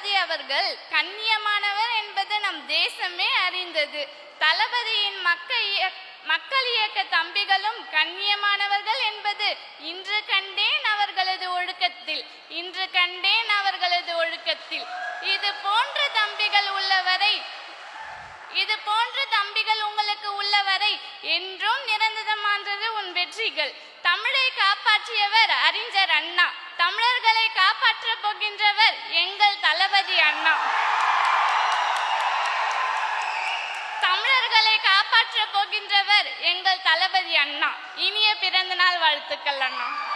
தளபதி அவர்கள் கண்ணியமானவர் என்பது நம் தேசமே அறிந்தது தளபதியின் மக்கள் இய- மக்கள் இயக்க தம்பிகளும் கண்ணியமானவர்கள் என்பது இன்று கண்டேன் அவர்களது ஒழுக்கத்தில் இன்று கண்டேன் அவர்களது ஒழுக்கத்தில் இது போன்ற தம்பிகள் உள்ளவரை இது போன்ற தம்பிகள் உங்களுக்கு உள்ளவரை என்றும் நிரந்தரமானது உன் வெற்றிகள் தமிழை காப்பாற்றியவர் அறிஞர் அண்ணா தமிழர்களை காப்பாற்றப் போகின்றவர் எங்கள் தளபதி அண்ணா தமிழர்களை காப்பாற்றப் போகின்றவர் எங்கள் தளபதி அண்ணா இனிய பிறந்தநாள் வாழ்த்துக்கள் அண்ணா